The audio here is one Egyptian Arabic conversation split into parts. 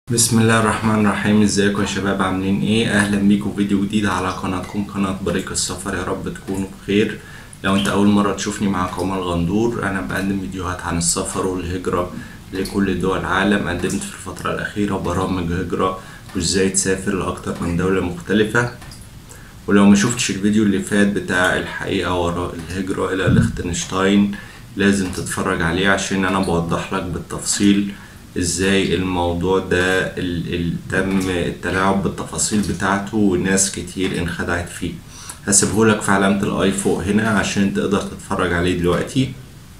بسم الله الرحمن الرحيم ازيكم يا شباب عاملين ايه اهلا بيكم في فيديو جديد على قناتكم قناة بريق السفر يا رب تكونوا بخير لو انت اول مرة تشوفني معاك عمر غندور انا بقدم فيديوهات عن السفر والهجرة لكل دول العالم قدمت في الفترة الاخيرة برامج هجرة وازاي تسافر لاكتر من دولة مختلفة ولو ما شفتش الفيديو اللي فات بتاع الحقيقة وراء الهجرة الى ليختنشتاين لازم تتفرج عليه عشان انا بوضح لك بالتفصيل ازاي الموضوع ده ال- ال- تم التلاعب بالتفاصيل بتاعته وناس كتير انخدعت فيه هسيبهولك في علامة الاي فوق هنا عشان تقدر تتفرج عليه دلوقتي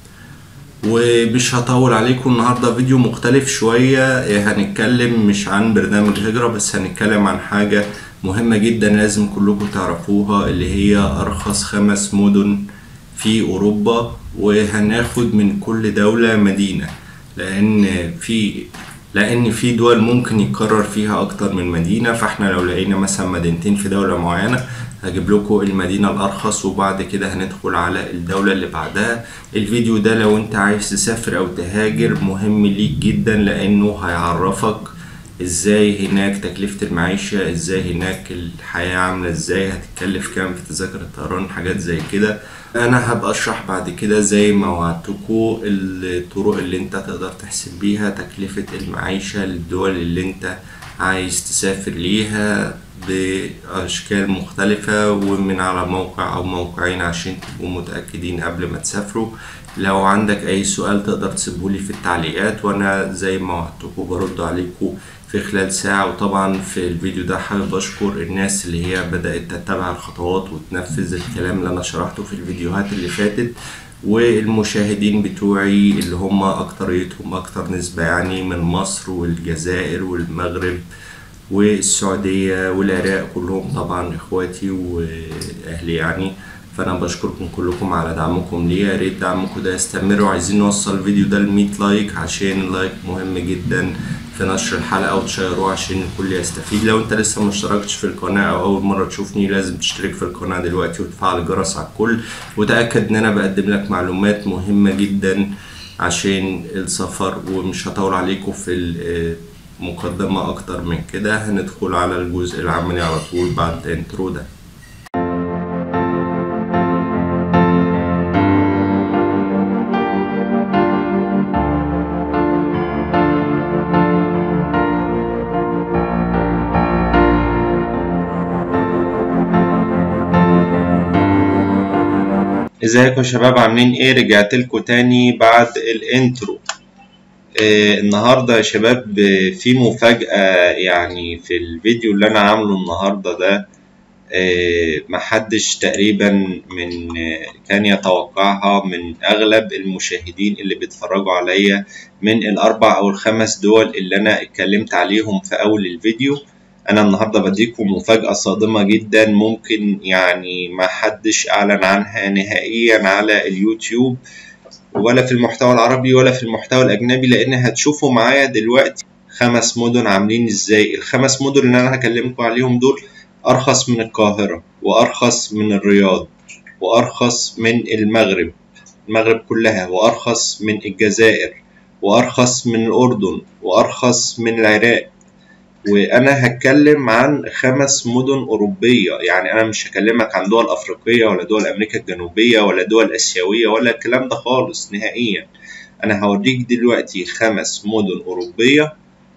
ومش هطول عليكم النهاردة فيديو مختلف شوية هنتكلم مش عن برنامج هجرة بس هنتكلم عن حاجة مهمة جدا لازم كلكم تعرفوها اللي هي أرخص خمس مدن في أوروبا وهناخد من كل دولة مدينة لأن في لأن في دول ممكن يتكرر فيها أكتر من مدينة فاحنا لو لقينا مثلا مدينتين في دولة معينة هجيب لكم المدينة الأرخص وبعد كده هندخل على الدولة اللي بعدها الفيديو ده لو انت عايز تسافر أو تهاجر مهم ليك جدا لأنه هيعرفك ازاي هناك تكلفة المعيشة ازاي هناك الحياة عاملة ازاي هتتكلف كام في تذاكر الطيران حاجات زي كده انا هبقى اشرح بعد كده زي ما وعدتكم الطرق اللي انت تقدر تحسب بيها تكلفة المعيشة للدول اللي انت عايز تسافر ليها بأشكال مختلفة ومن على موقع أو موقعين عشان تبقوا متأكدين قبل ما تسافروا لو عندك أي سؤال تقدر تسيبهولي في التعليقات وأنا زي ما وعدتكم برد عليكم في خلال ساعة وطبعا في الفيديو ده حابب أشكر الناس اللي هي بدأت تتبع الخطوات وتنفذ الكلام اللي أنا شرحته في الفيديوهات اللي فاتت والمشاهدين بتوعي اللي هم أكتريتهم أكتر نسبة يعني من مصر والجزائر والمغرب والسعودية والعراق كلهم طبعا إخواتي وأهلي يعني فأنا بشكركم كلكم على دعمكم ليا يا ريت دعمكم ده يستمر وعايزين نوصل الفيديو ده ل 100 لايك عشان اللايك مهم جدا في نشر الحلقة وتشيروه عشان الكل يستفيد لو انت لسه مشتركتش في القناة او اول مرة تشوفني لازم تشترك في القناة دلوقتي وتفعل الجرس على الكل وتأكد ان انا بقدم لك معلومات مهمة جدا عشان السفر ومش هطول عليكم في المقدمة اكتر من كده هندخل على الجزء العملي على طول بعد الانترو ده ازيكم يا شباب عاملين ايه رجعت لكم تاني بعد الانترو آه النهارده يا شباب آه، في مفاجأة يعني في الفيديو اللي انا عامله النهارده ده آه محدش تقريبا من آه كان يتوقعها من اغلب المشاهدين اللي بيتفرجوا عليا من الاربع او الخمس دول اللي انا اتكلمت عليهم في اول الفيديو انا النهارده بديكم مفاجأة صادمة جدا ممكن يعني ما حدش اعلن عنها نهائيا على اليوتيوب ولا في المحتوى العربي ولا في المحتوى الاجنبي لان هتشوفوا معايا دلوقتي خمس مدن عاملين ازاي الخمس مدن اللي انا هكلمكم عليهم دول ارخص من القاهرة وارخص من الرياض وارخص من المغرب المغرب كلها وارخص من الجزائر وارخص من الاردن وارخص من العراق وانا هتكلم عن خمس مدن اوروبيه يعني انا مش هكلمك عن دول افريقيه ولا دول امريكا الجنوبيه ولا دول اسيويه ولا الكلام ده خالص نهائيا انا هوريك دلوقتي خمس مدن اوروبيه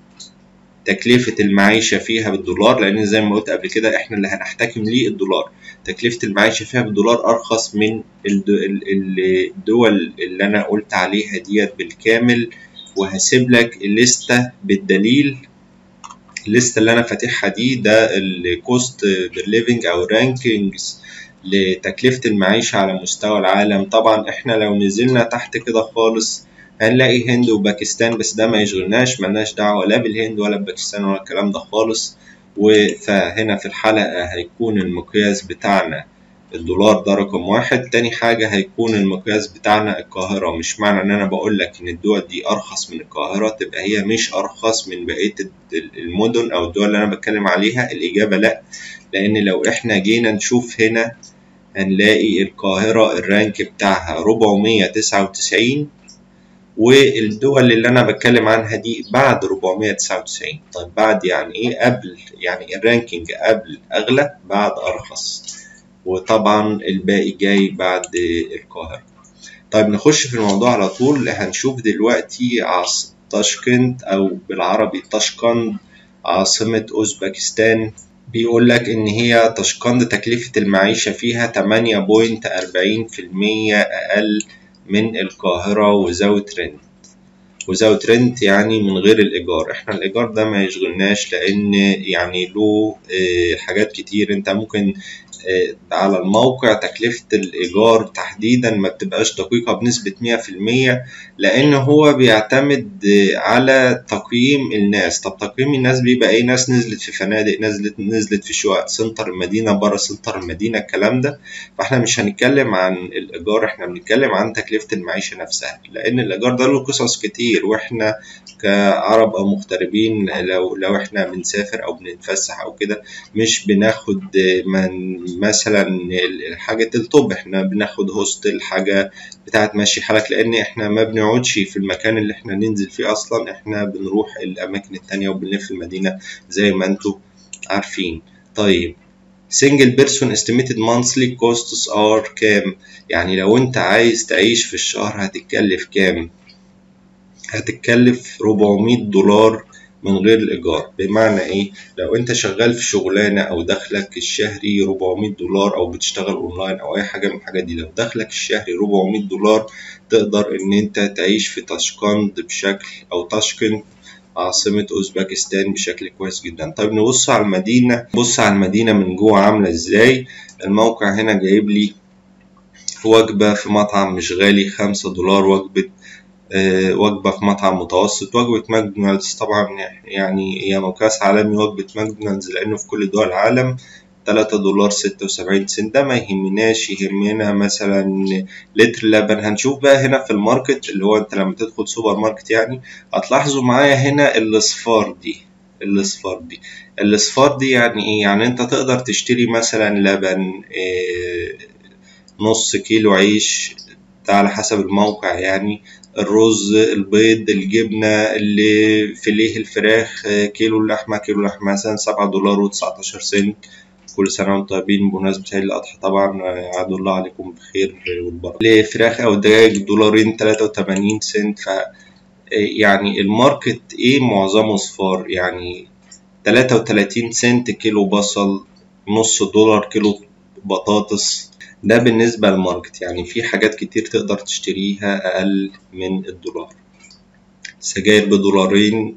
تكلفة المعيشة فيها بالدولار لأن زي ما قلت قبل كده إحنا اللي هنحتكم ليه الدولار تكلفة المعيشة فيها بالدولار أرخص من الد- ال- ال- الدول اللي أنا قلت عليها ديت بالكامل وهسيب لك الليستة بالدليل الليسته اللي انا فاتحها دي ده الكوست بير ليفنج او رانكينجز لتكلفة المعيشة على مستوى العالم طبعا احنا لو نزلنا تحت كده خالص هنلاقي هند وباكستان بس ده ما يشغلناش ملناش دعوة لا بالهند ولا بباكستان ولا الكلام ده خالص فهنا في الحلقة هيكون المقياس بتاعنا الدولار ده رقم واحد تاني حاجة هيكون المقياس بتاعنا القاهرة مش معنى ان انا بقول لك ان الدول دي ارخص من القاهرة تبقى هي مش ارخص من بقية المدن او الدول اللي انا بتكلم عليها الاجابة لا لان لو احنا جينا نشوف هنا هنلاقي القاهرة الرانك بتاعها 499 والدول اللي انا بتكلم عنها دي بعد 499 طيب بعد يعني ايه قبل يعني الرانكينج قبل اغلى بعد ارخص وطبعا الباقي جاي بعد القاهرة طيب نخش في الموضوع على طول هنشوف دلوقتي عاصمة طشكنت او بالعربي طشقند عاصمة اوزبكستان بيقول لك إن هي تشقند تكلفة المعيشة فيها 8.40% أقل من القاهرة وزاوت رنت وزاوت رنت يعني من غير الإيجار إحنا الإيجار ده ما يشغلناش لأن يعني له حاجات كتير أنت ممكن على الموقع تكلفة الإيجار تحديدا ما بتبقاش دقيقة بنسبة 100% لأن هو بيعتمد على تقييم الناس طب تقييم الناس بيبقى إيه ناس نزلت في فنادق نزلت نزلت في شقق سنتر المدينة برا سنتر المدينة الكلام ده فإحنا مش هنتكلم عن الإيجار إحنا بنتكلم عن تكلفة المعيشة نفسها لأن الإيجار ده له قصص كتير وإحنا كعرب أو مغتربين لو لو إحنا بنسافر أو بنتفسح أو كده مش بناخد من مثلا حاجة الطب احنا بناخد هوستل حاجة بتاعت ماشي حالك لان احنا ما بنقعدش في المكان اللي احنا ننزل فيه اصلا احنا بنروح الاماكن التانية وبنلف المدينة زي ما انتوا عارفين طيب single person estimated monthly costs are كام يعني لو انت عايز تعيش في الشهر هتتكلف كام هتتكلف 400 دولار من غير الإيجار بمعنى إيه؟ لو أنت شغال في شغلانة أو دخلك الشهري 400 دولار أو بتشتغل أونلاين أو أي حاجة من الحاجات دي لو دخلك الشهري 400 دولار تقدر إن أنت تعيش في تاشقند بشكل أو تاشكند عاصمة أوزبكستان بشكل كويس جدا طيب نبص على المدينة بص على المدينة من جوه عاملة إزاي الموقع هنا جايب لي وجبة في مطعم مش غالي خمسة دولار وجبة وجبة في مطعم متوسط وجبة ماكدونالدز طبعا يعني هي مقياس عالمي وجبة ماكدونالدز لأنه في كل دول العالم تلاتة دولار ستة وسبعين سنت ده ما يهمناش يهمنا مثلا لتر لبن هنشوف بقى هنا في الماركت اللي هو انت لما تدخل سوبر ماركت يعني هتلاحظوا معايا هنا الاصفار دي الاصفار دي الاصفار دي يعني ايه يعني انت تقدر تشتري مثلا لبن إيه نص كيلو عيش ده على حسب الموقع يعني الرز البيض الجبنة اللي فيليه الفراخ كيلو اللحمة كيلو اللحمة مثلا سبعة دولار وتسعتاشر سنت كل سنة وانتم طيبين بمناسبة عيد الأضحى طبعا عاد الله عليكم بخير والبركة لفراخ أو دجاج دولارين تلاتة وتمانين سنت ف يعني الماركت ايه معظمه صفار يعني تلاتة وتلاتين سنت كيلو بصل نص دولار كيلو بطاطس ده بالنسبة للماركت يعني في حاجات كتير تقدر تشتريها أقل من الدولار سجاير بدولارين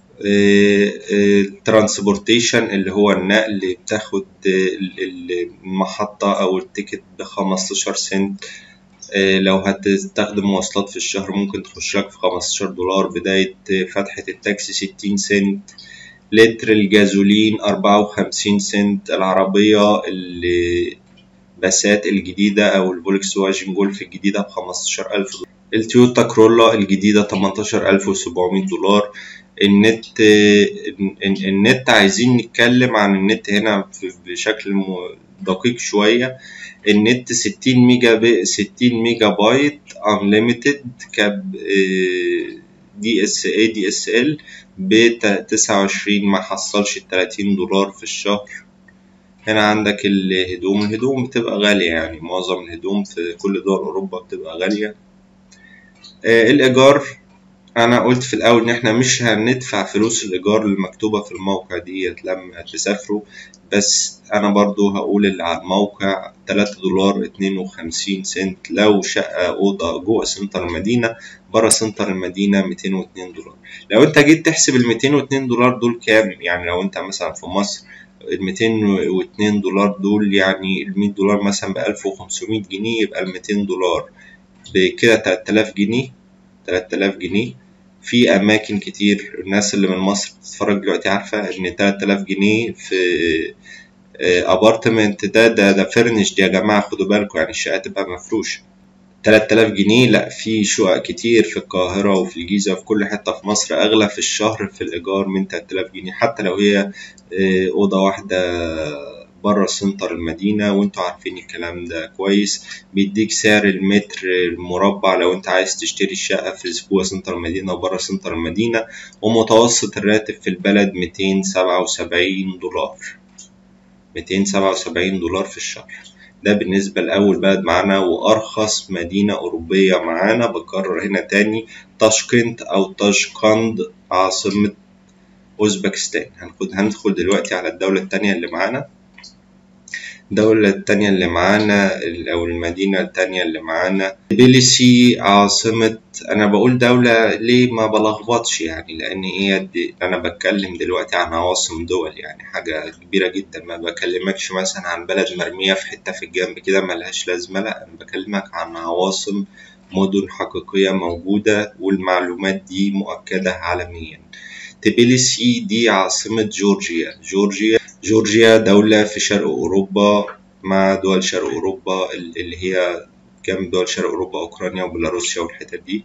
ترانسبورتيشن اللي هو النقل بتاخد المحطة أو التيكت بخمستاشر سنت لو هتستخدم مواصلات في الشهر ممكن تخش لك في خمستاشر دولار بداية فتحة التاكسي ستين سنت لتر الجازولين أربعة وخمسين سنت العربية اللي باسات الجديدة أو الفولكس واجن جولف الجديدة بخمستاشر ألف دولار التويوتا كرولا الجديدة تمنتاشر ألف وسبعمية دولار النت النت عايزين نتكلم عن النت هنا بشكل دقيق شوية النت ستين ميجا بي ستين ميجا بايت انليمتد كاب دي اس اي دي اس ال بتسعة وعشرين ما حصلش التلاتين دولار في الشهر هنا عندك الهدوم الهدوم بتبقى غالية يعني معظم الهدوم في كل دول أوروبا بتبقى غالية آه الإيجار أنا قلت في الأول إن إحنا مش هندفع فلوس الإيجار المكتوبة في الموقع ديت لما تسافروا بس أنا برضو هقول اللي على الموقع تلاتة دولار اتنين وخمسين سنت لو شقة أوضة جوه سنتر المدينة برا سنتر المدينة ميتين واتنين دولار لو أنت جيت تحسب الميتين واتنين دولار دول كام يعني لو أنت مثلا في مصر الميتين واتنين دولار دول يعني المية دولار مثلا بألف وخمسمية جنيه يبقى الميتين دولار بكده تلات آلاف جنيه تلات آلاف جنيه في أماكن كتير الناس اللي من مصر بتتفرج دلوقتي عارفة إن تلات آلاف جنيه في أبارتمنت ده ده ده فرنش دي يا جماعة خدوا بالكم يعني الشقة تبقى مفروشة تلات آلاف جنيه لأ في شقق كتير في القاهرة وفي الجيزة وفي كل حتة في مصر أغلى في الشهر في الإيجار من تلات آلاف جنيه حتى لو هي أوضة واحدة بره سنتر المدينة وانتوا عارفين الكلام ده كويس بيديك سعر المتر المربع لو انت عايز تشتري الشقة في جوه سنتر المدينة وبره سنتر المدينة ومتوسط الراتب في البلد ميتين سبعة وسبعين دولار ميتين سبعة وسبعين دولار في الشهر ده بالنسبة لأول بلد معانا وأرخص مدينة أوروبية معانا بكرر هنا تاني تاشكنت أو تاشكند عاصمة أوزبكستان هناخد هندخل دلوقتي على الدولة التانية اللي معانا الدولة التانية اللي معانا أو المدينة التانية اللي معانا تبليسي عاصمة أنا بقول دولة ليه ما بلخبطش يعني لأن هي دي أنا بتكلم دلوقتي عن عواصم دول يعني حاجة كبيرة جدا ما بكلمكش مثلا عن بلد مرمية في حتة في الجنب كده ملهاش لازمة لأ أنا بكلمك عن عواصم مدن حقيقية موجودة والمعلومات دي مؤكدة عالميا تبليسي دي عاصمة جورجيا جورجيا جورجيا دولة في شرق أوروبا مع دول شرق أوروبا اللي هي جنب دول شرق أوروبا أوكرانيا وبيلاروسيا والحتت دي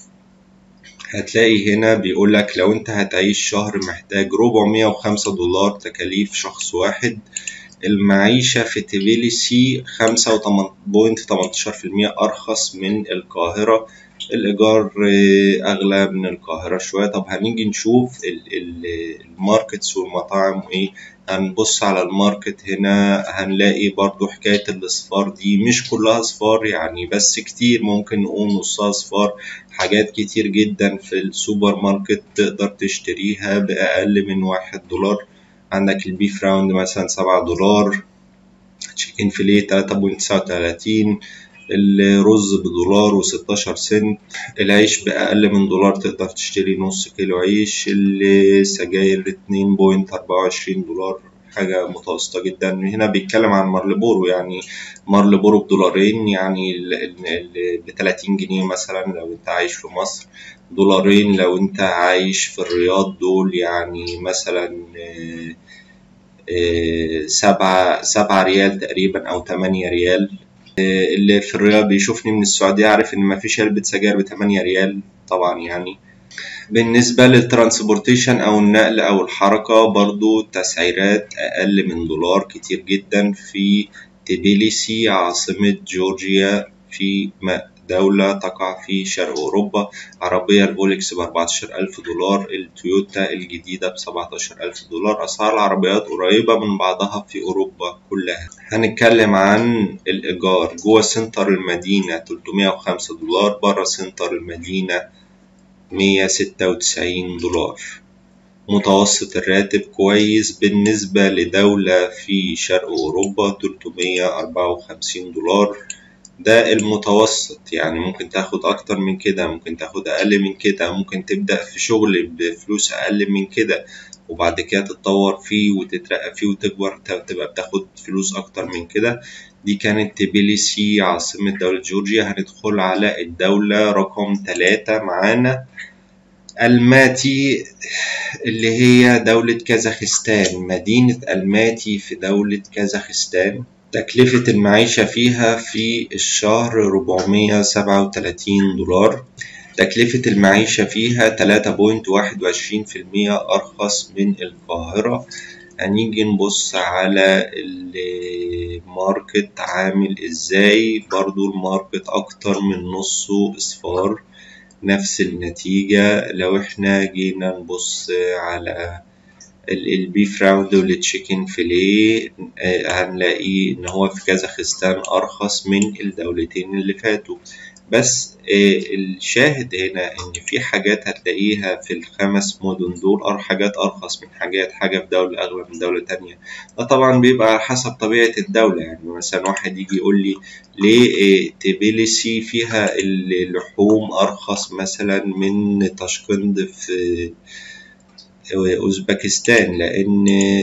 هتلاقي هنا بيقولك لو انت هتعيش شهر محتاج 405 دولار تكاليف شخص واحد المعيشة في تبليسي خمسة بوينت تمنتاشر في المية أرخص من القاهرة الإيجار أغلى من القاهرة شوية طب هنيجي نشوف الماركتس والمطاعم وإيه هنبص على الماركت هنا هنلاقي برضو حكاية الأصفار دي مش كلها أصفار يعني بس كتير ممكن نقول نصها أصفار حاجات كتير جدا في السوبر ماركت تقدر تشتريها بأقل من واحد دولار عندك البيف راوند مثلا سبعة دولار تشيكن فيليه تلاتة بوينت تسعة وتلاتين الرز بدولار وستاشر سنت العيش بأقل من دولار تقدر تشتري نص كيلو عيش السجاير اتنين بوينت أربعة وعشرين دولار حاجة متوسطة جدا هنا بيتكلم عن مارلبورو يعني مارلبورو بدولارين يعني بتلاتين جنيه مثلا لو انت عايش في مصر دولارين لو انت عايش في الرياض دول يعني مثلا سبعة سبعة ريال تقريبا أو تمانية ريال اللي في الرياض بيشوفني من السعودية عارف إن مفيش علبة سجاير بتمانية ريال طبعا يعني بالنسبة للترانسبورتيشن أو النقل أو الحركة برضو تسعيرات أقل من دولار كتير جدا في تبليسي عاصمة جورجيا في دولة تقع في شرق أوروبا عربية الفولكس بأربعتاشر ألف دولار التويوتا الجديدة بسبعتاشر ألف دولار أسعار العربيات قريبة من بعضها في أوروبا كلها هنتكلم عن الإيجار جوه سنتر المدينة تلتمية وخمسة دولار برا سنتر المدينة مية ستة وتسعين دولار متوسط الراتب كويس بالنسبة لدولة في شرق أوروبا تلتمية أربعة وخمسين دولار ده المتوسط يعني ممكن تاخد أكتر من كده ممكن تاخد أقل من كده ممكن تبدأ في شغل بفلوس أقل من كده وبعد كده تتطور فيه وتترقى فيه وتكبر تبقى بتاخد فلوس أكتر من كده دي كانت تبليسي عاصمة دولة جورجيا هندخل على الدولة رقم تلاتة معانا الماتي اللي هي دولة كازاخستان مدينة الماتي في دولة كازاخستان تكلفة المعيشة فيها في الشهر 437 دولار تكلفة المعيشة فيها 3.21% أرخص من القاهرة هنيجي نبص على الماركت عامل ازاي برضو الماركت أكتر من نصه إصفار نفس النتيجة لو احنا جينا نبص على البيف راوند والتشيكن فيليه هنلاقي ان هو في كازاخستان ارخص من الدولتين اللي فاتوا بس الشاهد هنا ان في حاجات هتلاقيها في الخمس مدن دول حاجات ارخص من حاجات حاجة في دولة اغلى من دولة تانية ده طبعا بيبقى على حسب طبيعة الدولة يعني مثلا واحد يجي يقول لي ليه تبليسي فيها اللحوم ارخص مثلا من تاشكند في أوزبكستان لأن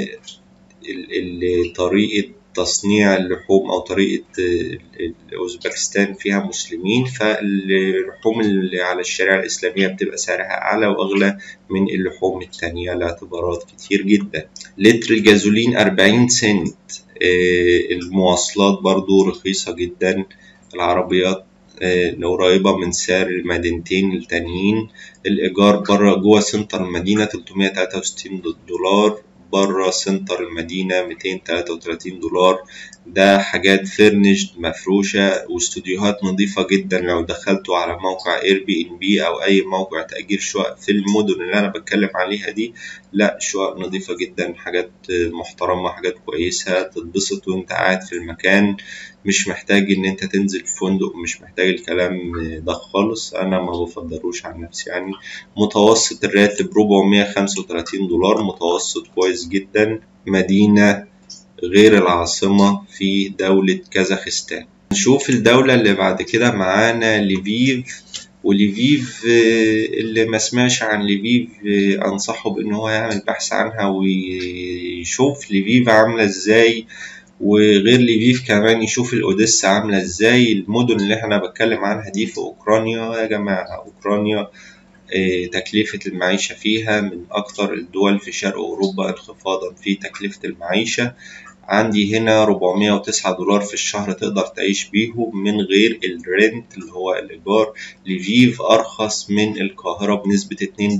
طريقة تصنيع اللحوم أو طريقة أوزبكستان فيها مسلمين فاللحوم اللي على الشريعة الإسلامية بتبقى سعرها أعلى وأغلى من اللحوم التانية لاعتبارات كتير جدا لتر الجازولين أربعين سنت المواصلات برضو رخيصة جدا العربيات قريبة من سعر المدينتين التانيين الإيجار برا جوه سنتر المدينة 363 دولار بره سنتر المدينة 233 دولار ده حاجات فيرنشد مفروشة واستوديوهات نظيفة جدا لو دخلتوا على موقع اير بي ان بي او اي موقع تأجير شقق في المدن اللي انا بتكلم عليها دي لا شقق نظيفة جدا حاجات محترمة حاجات كويسة تتبسط وانت قاعد في المكان مش محتاج ان انت تنزل في فندق مش محتاج الكلام ده خالص انا ما بفضلوش عن نفسي يعني متوسط الراتب 435 دولار متوسط كويس جدا مدينة غير العاصمة في دولة كازاخستان نشوف الدولة اللي بعد كده معانا ليفيف وليفيف اللي ما سمعش عن ليفيف أنصحه بإن هو يعمل بحث عنها ويشوف ليفيف عاملة إزاي وغير ليفيف كمان يشوف الأوديسا عاملة إزاي المدن اللي إحنا بتكلم عنها دي في أوكرانيا يا جماعة أوكرانيا تكلفة المعيشة فيها من أكتر الدول في شرق أوروبا انخفاضا في تكلفة المعيشة عندي هنا 409 دولار في الشهر تقدر تعيش بيهم من غير الرنت اللي هو الإيجار لفيف أرخص من القاهرة بنسبة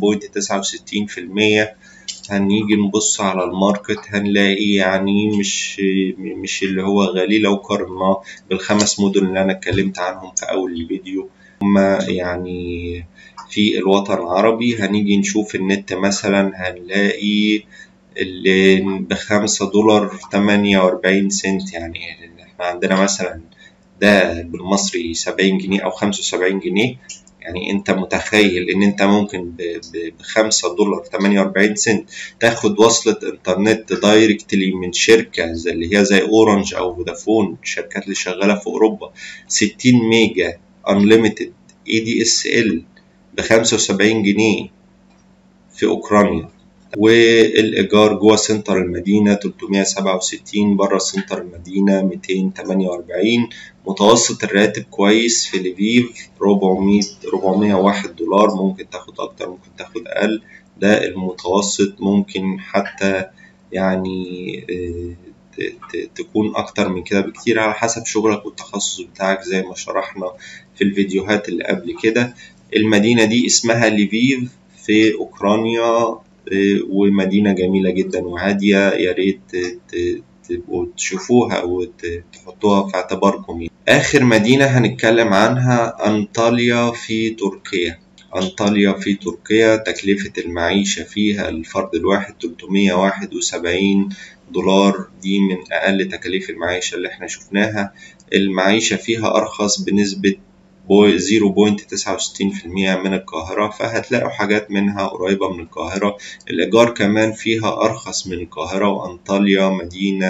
2.69% هنيجي نبص على الماركت هنلاقي يعني مش مش اللي هو غالي لو قارناه بالخمس مدن اللي أنا اتكلمت عنهم في أول الفيديو هما يعني في الوطن العربي هنيجي نشوف النت مثلا هنلاقي اللي بخمسة دولار تمانية وأربعين سنت يعني احنا عندنا مثلا ده بالمصري سبعين جنيه أو خمسة وسبعين جنيه يعني انت متخيل ان انت ممكن بخمسة دولار تمانية وأربعين سنت تاخد وصلة انترنت دايركتلي من شركة زي اللي هي زي اورنج او فودافون الشركات اللي شغالة في اوروبا ستين ميجا unlimited ADSL بخمسة وسبعين جنيه في أوكرانيا والإيجار جوه سنتر المدينة 367 بره سنتر المدينة 248 متوسط الراتب كويس في ليفيف 400 401 دولار ممكن تاخد أكتر ممكن تاخد أقل ده المتوسط ممكن حتى يعني تكون أكتر من كده بكتير على حسب شغلك والتخصص بتاعك زي ما شرحنا في الفيديوهات اللي قبل كده المدينة دي اسمها ليفيف في أوكرانيا ومدينة جميلة جدا وهادية يا ريت تبقوا تشوفوها وتحطوها في اعتباركم آخر مدينة هنتكلم عنها أنطاليا في تركيا أنطاليا في تركيا تكلفة المعيشة فيها الفرد الواحد 371 دولار دي من أقل تكاليف المعيشة اللي احنا شفناها المعيشة فيها أرخص بنسبة 0.69% من القاهرة فهتلاقوا حاجات منها قريبة من القاهرة الإيجار كمان فيها أرخص من القاهرة وأنطاليا مدينة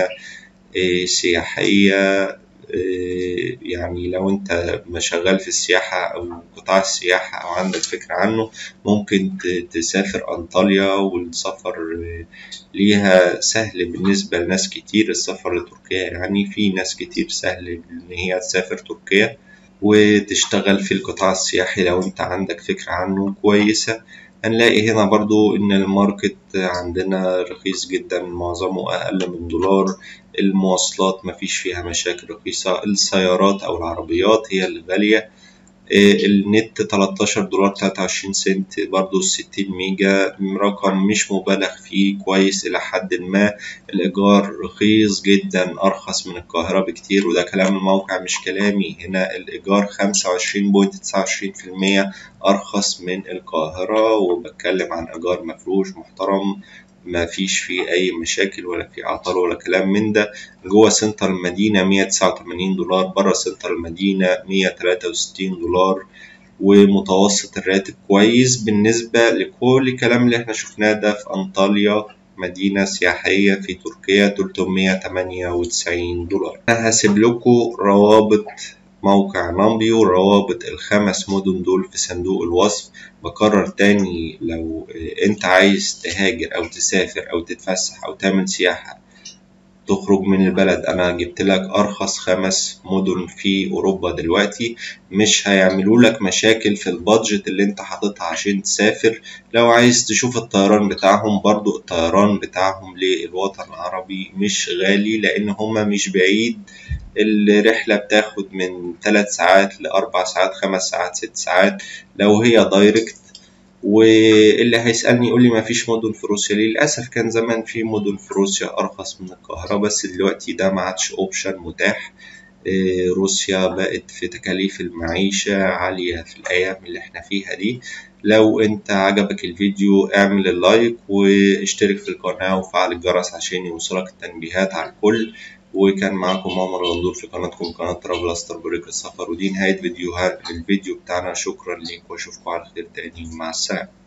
سياحية يعني لو انت شغال في السياحة أو قطاع السياحة أو عندك فكرة عنه ممكن تسافر أنطاليا والسفر ليها سهل بالنسبة لناس كتير السفر لتركيا يعني في ناس كتير سهل إن هي تسافر تركيا وتشتغل في القطاع السياحي لو انت عندك فكرة عنه كويسة هنلاقي هنا برضو ان الماركت عندنا رخيص جدا معظمه اقل من دولار المواصلات مفيش فيها مشاكل رخيصة السيارات او العربيات هي اللي غالية النت 13 دولار 23 سنت برضو 60 ميجا رقم مش مبالغ فيه كويس إلى حد ما الإيجار رخيص جدا أرخص من القاهرة بكتير وده كلام الموقع مش كلامي هنا الإيجار 25.29% أرخص من القاهرة وبتكلم عن إيجار مفروش محترم ما فيش فيه أي مشاكل ولا في أعطال ولا كلام من ده جوه سنتر المدينة 189 دولار برا سنتر المدينة 163 دولار ومتوسط الراتب كويس بالنسبة لكل الكلام اللي احنا شفناه ده في أنطاليا مدينة سياحية في تركيا 398 دولار أنا هسيب لكم روابط موقع نامبيو روابط الخمس مدن دول في صندوق الوصف بكرر تاني لو انت عايز تهاجر او تسافر او تتفسح او تعمل سياحة تخرج من البلد انا جبت لك ارخص خمس مدن في اوروبا دلوقتي مش هيعملوا لك مشاكل في البادجت اللي انت حاططها عشان تسافر لو عايز تشوف الطيران بتاعهم برضو الطيران بتاعهم للوطن العربي مش غالي لان هما مش بعيد الرحلة بتاخد من ثلاث ساعات لأربع ساعات خمس ساعات ست ساعات لو هي دايركت واللي هيسألني يقول لي ما فيش مدن في روسيا للأسف كان زمان في مدن في روسيا أرخص من القاهرة بس دلوقتي ده ما عادش أوبشن متاح إيه، روسيا بقت في تكاليف المعيشة عالية في الأيام اللي احنا فيها دي لو انت عجبك الفيديو اعمل اللايك واشترك في القناة وفعل الجرس عشان يوصلك التنبيهات على الكل وكان معاكم ماما الغندور في قناتكم قناة ترافلاستر بريك السفر ودي نهاية فيديوها الفيديو بتاعنا شكرا ليك واشوفكم على خير تاني مع السلامة